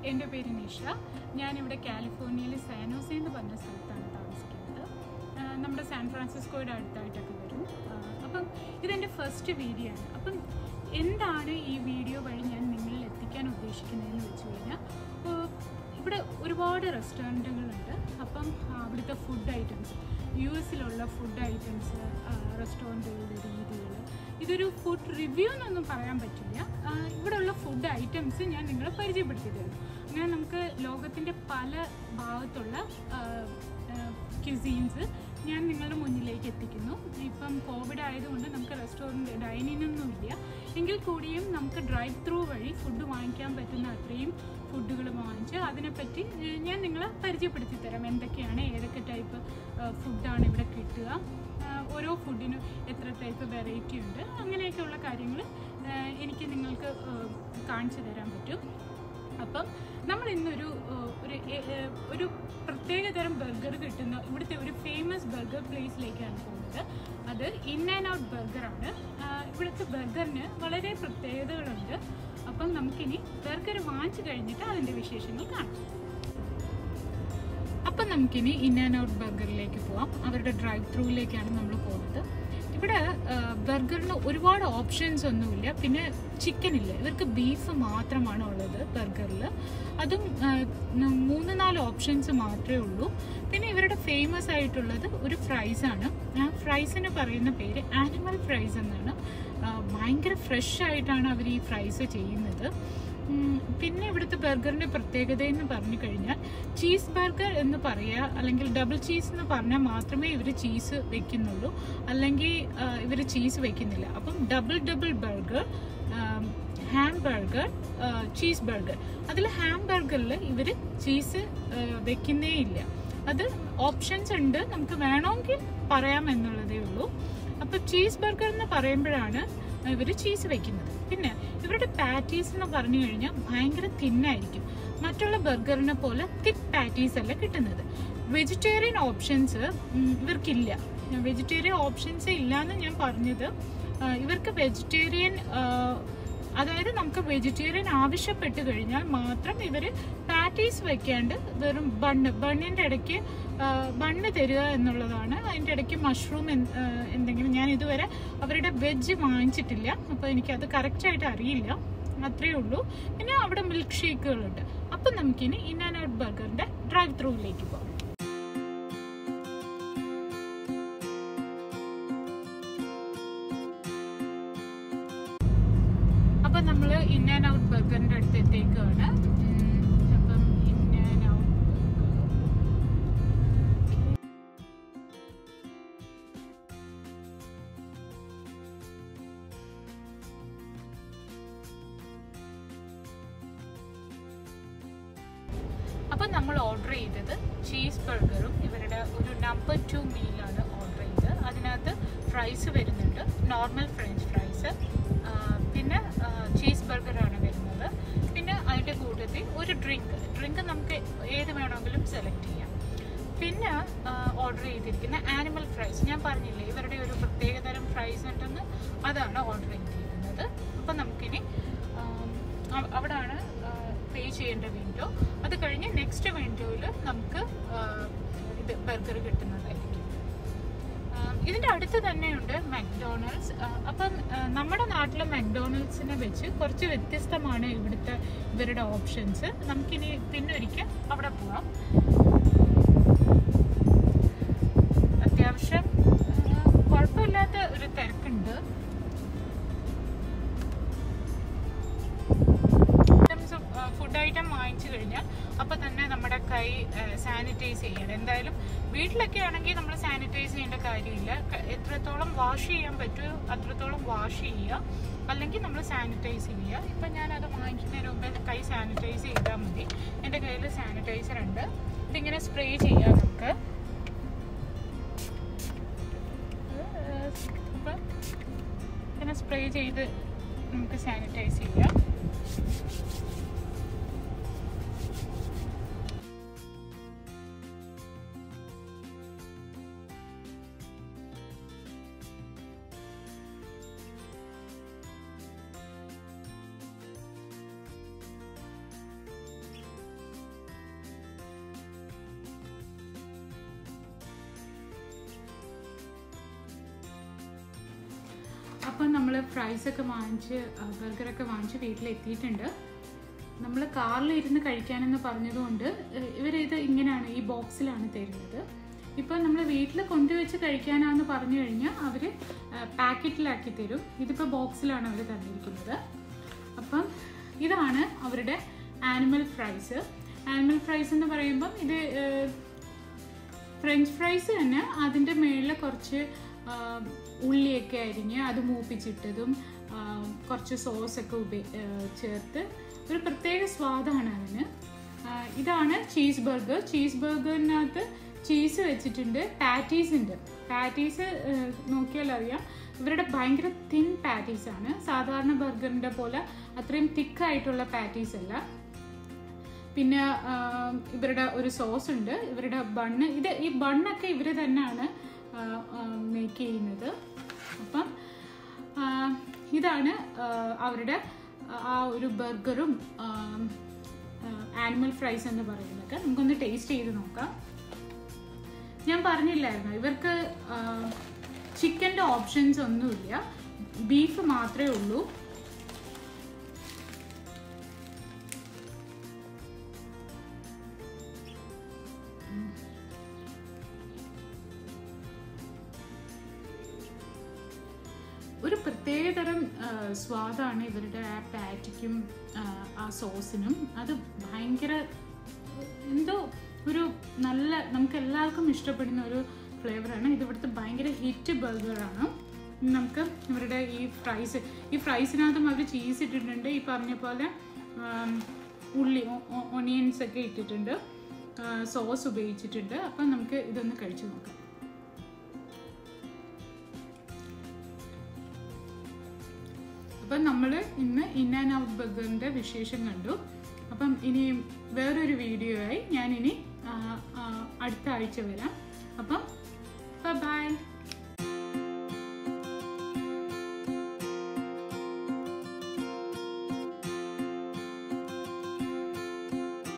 എൻ്റെ പേര് നിഷ ഞാനിവിടെ കാലിഫോർണിയയിൽ സാനോസെ എന്ന് പറഞ്ഞ സ്ഥലത്താണ് താമസിക്കുന്നത് ആ, നമ്മുടെ സാൻ ഫ്രാൻസിസ്കോയുടെ അടുത്തായിട്ടൊക്കെ വരും ആ, അപ്പം ഇതെൻ്റെ ഫസ്റ്റ് വീഡിയോ ആണ് അപ്പം എന്താണ് ഈ വീഡിയോ വഴി ഞാൻ നിങ്ങളിൽ എത്തിക്കാൻ ഉദ്ദേശിക്കുന്നതെന്ന് വെച്ച് കഴിഞ്ഞാൽ ഇപ്പോൾ ഇവിടെ ഒരുപാട് റെസ്റ്റോറൻറ്റുകളുണ്ട് അപ്പം ആ, അവിടുത്തെ ഫുഡ് ഐറ്റംസ് യു എസിലുള്ള ഫുഡ് ഐറ്റംസ് റെസ്റ്റോറൻറ്റുകളുടെ രീതികൾ ഇതൊരു ഫുഡ് റിവ്യൂ എന്നൊന്നും പറയാൻ പറ്റില്ല ആ, ഇവിടെയുള്ള ഫുഡ് ഐറ്റംസ് ഞാൻ നിങ്ങളെ പരിചയപ്പെടുത്തി തരും അങ്ങനെ നമുക്ക് ലോകത്തിൻ്റെ പല ഭാഗത്തുള്ള ക്യുസീൻസ് ഞാൻ നിങ്ങളുടെ മുന്നിലേക്ക് എത്തിക്കുന്നു ഇപ്പം കോവിഡ് ആയതുകൊണ്ട് നമുക്ക് റെസ്റ്റോറൻറ്റ് ഡൈനിങ് ഒന്നും ഇല്ല എങ്കിൽ കൂടിയും നമുക്ക് ഡ്രൈവ് ത്രൂ വഴി ഫുഡ് വാങ്ങിക്കാൻ പറ്റുന്ന അത്രയും ഫുഡുകൾ വാങ്ങിച്ച് അതിനെപ്പറ്റി ഏഹ്, ഞാൻ നിങ്ങളെ പരിചയപ്പെടുത്തി തരാം എന്തൊക്കെയാണ് ഏതൊക്കെ ടൈപ്പ് ഫുഡാണ് ഇവിടെ കിട്ടുക ആഹ്, ഓരോ ഫുഡിനും എത്ര ടൈപ്പ് വെറൈറ്റി ഉണ്ട് അങ്ങനെയൊക്കെയുള്ള കാര്യങ്ങൾ എനിക്ക് നിങ്ങൾക്ക് ഏഹ്, കാണിച്ചു തരാൻ പറ്റും അപ്പം നമ്മൾ ഇന്നൊരു ഏഹ്, ഒരു എ- ഏഹ്, ഒരു പ്രത്യേക തരം ബർഗർ കിട്ടുന്ന ഇവിടുത്തെ ഒരു ഫേമസ് ബർഗർ പ്ലേസിലേക്കാണ് പോകുന്നത് അത് ഇൻ ആൻഡ് ഔട്ട് ബർഗറാണ് ഇവിടുത്തെ ബർഗറിന് വളരെ പ്രത്യേകതകളുണ്ട് അപ്പം നമുക്കിനി ബർഗർ വാങ്ങിച്ചു കഴിഞ്ഞിട്ട് അതിൻ്റെ വിശേഷങ്ങൾ കാണാം അപ്പം നമുക്കിനി ഇൻ ആൻഡ് ഔട്ട് ബർഗറിലേക്ക് പോവാം അവരുടെ ഡ്രൈവ് ത്രൂവിലേക്കാണ് നമ്മൾ പോകുന്നത് ഇവിടെ ബർഗറിന് ഒരുപാട് ഓപ്ഷൻസ് ഒന്നുമില്ല പിന്നെ ചിക്കൻ ഇല്ല ഇവർക്ക് ബീഫ് മാത്രമാണ് ഉള്ളത് ബർഗറിൽ അതും ആ, ന- മൂന്ന് നാല് ഓപ്ഷൻസ് മാത്രമേ ഉള്ളൂ പിന്നെ ഇവരുടെ ഫേമസ് ആയിട്ടുള്ളത് ഒരു ഫ്രൈസ് ആണ് ആ ഫ്രൈസിന് പറയുന്ന പേര് ആനിമൽ ഫ്രൈസ് എന്നാണ് ആ, ഭയങ്കര ഫ്രഷ് ആയിട്ടാണ് അവർ ഈ ഫ്രൈസ് ചെയ്യുന്നത് ഉം, പിന്നെ ഇവിടുത്തെ ബർഗറിന്റെ പ്രത്യേകത എന്ന് പറഞ്ഞു കഴിഞ്ഞാൽ ചീസ് ബർഗർ എന്ന് പറയുക അല്ലെങ്കിൽ ഡബിൾ ചീസ് എന്ന് പറഞ്ഞാൽ മാത്രമേ ഇവർ ചീസ് വെക്കുന്നുള്ളൂ അല്ലെങ്കിൽ ഇവർ ചീസ് വെക്കുന്നില്ല അപ്പം double double burger ham burger cheese burger അതിൽ ഹാം ബർഗറിൽ ഇവർ ചീസ് വെക്കുന്നേ ഇല്ല അത് ഓപ്ഷൻസ് ഉണ്ട് നമുക്ക് വേണമെങ്കിൽ പറയാം എന്നുള്ളതേ ഉള്ളൂ അപ്പൊ ചീസ് ബർഗർ എന്ന് പറയുമ്പോഴാണ് ഇവർ ചീസ് വെക്കുന്നത് പിന്നെ ഇവരുടെ പാറ്റീസ് എന്ന് പറഞ്ഞു കഴിഞ്ഞാൽ ഭയങ്കര തിന്നായിരിക്കും മറ്റുള്ള ബർഗറിനെ പോലെ തിക്ക് പാറ്റീസ് അല്ല കിട്ടുന്നത് വെജിറ്റേറിയൻ ഓപ്ഷൻസ് ഇവർക്കില്ല വെജിറ്റേറിയൻ ഓപ്ഷൻസ് ഇല്ല എന്ന് ഞാൻ പറഞ്ഞത് ആ, ഇവർക്ക് വെജിറ്റേറിയൻ അതായത് നമുക്ക് വെജിറ്റേറിയൻ ആവശ്യപ്പെട്ട് കഴിഞ്ഞാൽ മാത്രം ഇവർ പാറ്റീസ് വെക്കാണ്ട് വെറും ബണ്ണ് ബണ്ണിൻ്റെ ഇടയ്ക്ക് ബണ്ണ് തരിക എന്നുള്ളതാണ് അതിൻ്റെ ഇടയ്ക്ക് മഷ്റൂം എന്തെങ്കിലും ഞാൻ ഇതുവരെ അവരുടെ വെജ് വാങ്ങിച്ചിട്ടില്ല അപ്പോൾ എനിക്കത് കറക്റ്റായിട്ട് അറിയില്ല അത്രയേ ഉള്ളൂ പിന്നെ അവിടെ മിൽക്ക് ഷേക്കുകളുണ്ട് അപ്പം നമുക്കിനി ഇൻ ആൻഡ് ഔട്ട് ബർഗറിൻ്റെ ഡ്രൈവ് ത്രൂവിലേക്ക് പോകാം അപ്പൊ നമ്മള് ഇൻ ആൻഡ് ഔട്ട് ബർഗറിന്റെ അടുത്ത് എത്തിയേക്കാണ് ഉം, അപ്പം ഇൻ ആൻഡ് ഔട്ട് അപ്പം നമ്മൾ ഓർഡർ ചെയ്തത് ചീസ് ബർഗറും ഇവരുടെ ഒരു നമ്പർ ടു മീലാണ് ഓർഡർ ചെയ്തത് അതിനകത്ത് ഫ്രൈസ് വരുന്നുണ്ട് നോർമൽ ഫ്രഞ്ച് ഫ്രൈസ് പിന്നെ ചീസ് ബർഗറാണ് വരുന്നത് പിന്നെ അതിൻ്റെ കൂട്ടത്തിൽ ഒരു ഡ്രിങ്ക് ഡ്രിങ്ക് നമുക്ക് ഏത് വേണമെങ്കിലും സെലക്ട് ചെയ്യാം പിന്നെ ഓർഡർ ചെയ്തിരിക്കുന്ന ആനിമൽ ഫ്രൈസ് ഞാൻ പറഞ്ഞില്ലേ ഇവരുടെ ഒരു പ്രത്യേകതരം ഫ്രൈസ് ഉണ്ടെന്ന് അതാണ് ഓർഡർ ചെയ്തിരിക്കുന്നത് അപ്പം നമുക്കിനി ആം, അവ- അവിടാണ് പേ ചെയ്യേണ്ട വിൻഡോ അത് കഴിഞ്ഞ് നെക്സ്റ്റ് വിൻഡോയിൽ നമുക്ക് ആ, ഇത് ബർഗർ കിട്ടുന്നതായിരിക്കും ആ, ഇതിന്റെ അടുത്ത് തന്നെയുണ്ട് മക്ഡൊണാൾഡ്സ് ആ, അപ്പം ആ, നമ്മുടെ നാട്ടിലെ മക്ഡൊണാൾഡ്സിനെ വെച്ച് കുറച്ച് വ്യത്യസ്തമാണ് ഇവിടുത്തെ ഇവരുടെ ഓപ്ഷൻസ് നമുക്കിനി പിന്നൊരിക്കൽ അവിടെ പോവാം അത്യാവശ്യം ആ, കുഴപ്പമില്ലാത്ത ഒരു തിരക്കുണ്ട് ഫുഡ് ഐറ്റം വാങ്ങിച്ചു കഴിഞ്ഞാൽ അപ്പൊ തന്നെ നമ്മുടെ കൈ സാനിറ്റൈസ് ചെയ്യണം എന്തായാലും വീട്ടിലൊക്കെ ആണെങ്കിൽ നമ്മൾ സാനിറ്റൈസ് ചെയ്യേണ്ട കാര്യമില്ല ക- എത്രത്തോളം വാഷ് ചെയ്യാൻ പറ്റുമോ അത്രത്തോളം വാഷ് ചെയ്യുക അല്ലെങ്കിൽ നമ്മൾ സാനിറ്റൈസ് ചെയ്യുക ഇപ്പം ഞാനത് വാങ്ങിക്കുന്നതിന് മുമ്പ് കൈ സാനിറ്റൈസ് ചെയ്താൽ മതി എൻ്റെ കയ്യിൽ സാനിറ്റൈസർ ഉണ്ട് ഇതിങ്ങനെ സ്പ്രേ ചെയ്യാം നമുക്ക് അപ്പം ഇങ്ങനെ സ്പ്രേ ചെയ്ത് നമുക്ക് സാനിറ്റൈസ് ചെയ്യാം അപ്പം നമ്മൾ ഫ്രൈസൊക്കെ വാങ്ങിച്ച് ബർഗറൊക്കെ വാങ്ങിച്ച് വീട്ടിലെത്തിയിട്ടുണ്ട് നമ്മൾ കാറിൽ ഇരുന്ന് കഴിക്കാനെന്ന് പറഞ്ഞതുകൊണ്ട് ഏഹ്, ഇവരിത് ഇങ്ങനെയാണ് ഈ ബോക്സിലാണ് തരുന്നത് ഇപ്പം നമ്മൾ വീട്ടിൽ കൊണ്ടുവച്ച് കഴിക്കാനാന്ന് പറഞ്ഞു കഴിഞ്ഞാൽ അവർ പാക്കറ്റിലാക്കി തരും ഇതിപ്പോൾ ബോക്സിലാണ് അവർ തന്നിരിക്കുന്നത് അപ്പം ഇതാണ് അവരുടെ ആനിമൽ ഫ്രൈസ് ആനിമൽ ഫ്രൈസ് എന്ന് പറയുമ്പം ഇത് ഏഹ്, ഫ്രഞ്ച് ഫ്രൈസ് തന്നെ അതിൻ്റെ മേളിൽ കുറച്ച് ആ, ഉള്ളിയൊക്കെ അരിഞ്ഞ് അത് മൂപ്പിച്ചിട്ടതും ആ, കുറച്ച് സോസൊക്കെ ഉപ ആ, ചേർത്ത് ഒരു പ്രത്യേക സ്വാദാണ് അതിന് ആ, ഇതാണ് ചീസ് ബർഗർ ചീസ് ബർഗറിനകത്ത് ചീസ് വെച്ചിട്ടുണ്ട് പാറ്റീസ് ഉണ്ട് പാറ്റീസ് നോക്കിയാൽ അറിയാം ഇവരുടെ ഭയങ്കര തിൻ പാറ്റീസ് ആണ് സാധാരണ ബർഗറിൻ്റെ പോലെ അത്രയും തിക്കായിട്ടുള്ള പാറ്റീസ് അല്ല പിന്നെ ആ, ഇവരുടെ ഒരു സോസ് ഉണ്ട് ഇവരുടെ ബണ്ണ് ഇത് ഈ ബണ്ണൊക്കെ ഇവർ തന്നെയാണ് മേക്ക് ചെയ്യുന്നത് അപ്പം ആ, ഇതാണ് ആ, അവരുടെ ആ ഒരു ബർഗറും ആനിമൽ ഫ്രൈസ് എന്ന് പറയുന്നത് നമുക്കൊന്ന് ടേസ്റ്റ് ചെയ്ത് നോക്കാം ഞാൻ പറഞ്ഞില്ലായിരുന്നു ഇവർക്ക് ചിക്കൻ്റെ ഓപ്ഷൻസ് ഒന്നുമില്ല ബീഫ് മാത്രമേ ഉള്ളൂ ഒരു പ്രത്യേകതരം ആ, സ്വാദാണ് ഇവരുടെ ആ പാറ്റിക്കും ആ, ആ സോസിനും അത് ഭയങ്കര എന്തോ ഒരു നല്ല നമുക്ക് എല്ലാവർക്കും ഇഷ്ടപ്പെടുന്ന ഒരു ഫ്ലേവറാണ് ഇത് ഇവിടുത്തെ ഭയങ്കര ഹിറ്റ് ബർഗറാണ് നമുക്ക് ഇവരുടെ ഈ ഫ്രൈസ് ഈ ഫ്രൈസിനകത്തും അവർ ചീസ് ഇട്ടിട്ടുണ്ട് ഈ പറഞ്ഞ പോലെ ആം, ഉള്ളി ഒണിയൻസ് ഒക്കെ ഇട്ടിട്ടുണ്ട് സോസ് ഉപയോഗിച്ചിട്ടുണ്ട് അപ്പം നമുക്ക് ഇതൊന്ന് കഴിച്ചു നോക്കാം അപ്പം നമ്മൾ ഇന്ന് ഇൻ ആൻഡ് ഔട്ട് ബർഗറിൻ്റെ വിശേഷം കണ്ടു അപ്പം ഇനി വേറൊരു വീഡിയോ ആയി ഞാനിനി ആ, ആ, അടുത്ത ആഴ്ച വരാം അപ്പം ബൈ